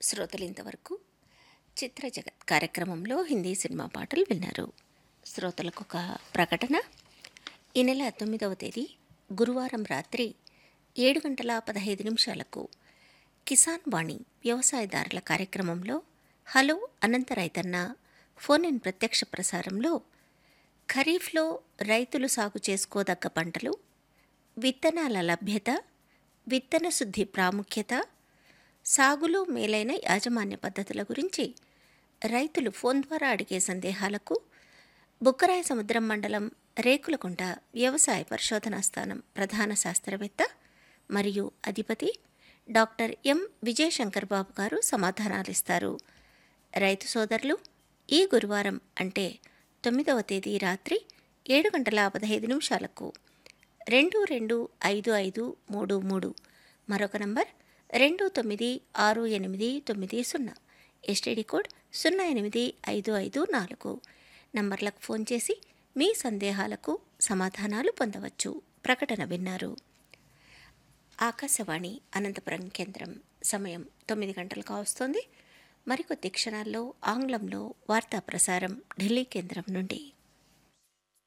శ్రోతలు ఇంతవరకు చిత్ర జగత్ కార్యక్రమంలో హిందీ సినిమా పాటలు విన్నారు శ్రోతలకు ఒక ప్రకటన ఈ నెల తొమ్మిదవ తేదీ గురువారం రాత్రి ఏడు గంటల పదహైదు నిమిషాలకు కిసాన్ వాణి వ్యవసాయదారుల కార్యక్రమంలో హలో అనంత రైతన్న ఫోన్ ఇన్ ప్రత్యక్ష ప్రసారంలో ఖరీఫ్లో రైతులు సాగు చేసుకోదగ్గ పంటలు విత్తనాల లభ్యత విత్తన శుద్ధి ప్రాముఖ్యత సాగులో మేలైన యాజమాన్య పద్ధతుల గురించి రైతులు ఫోన్ ద్వారా అడిగే సందేహాలకు బుక్కరాయ సముద్రం మండలం రేకులకుంట వ్యవసాయ పరిశోధనా స్థానం ప్రధాన శాస్త్రవేత్త మరియు అధిపతి డాక్టర్ ఎం విజయశంకర్ బాబు గారు సమాధానాలిస్తారు రైతు సోదరులు ఈ గురువారం అంటే తొమ్మిదవ తేదీ రాత్రి ఏడు గంటల పదహైదు నిమిషాలకు రెండు రెండు ఐదు ఐదు మూడు మూడు మరొక నంబర్ రెండు తొమ్మిది ఆరు ఎనిమిది తొమ్మిది సున్నా ఎస్టీడీ కోడ్ సున్నా ఎనిమిది ఐదు ఐదు నాలుగు నంబర్లకు ఫోన్ చేసి మీ సందేహాలకు సమాధానాలు పొందవచ్చు ప్రకటన విన్నారు ఆకాశవాణి అనంతపురం కేంద్రం సమయం తొమ్మిది గంటలు కావస్తోంది మరికొద్ది క్షణాల్లో ఆంగ్లంలో వార్తా ప్రసారం ఢిల్లీ కేంద్రం నుండి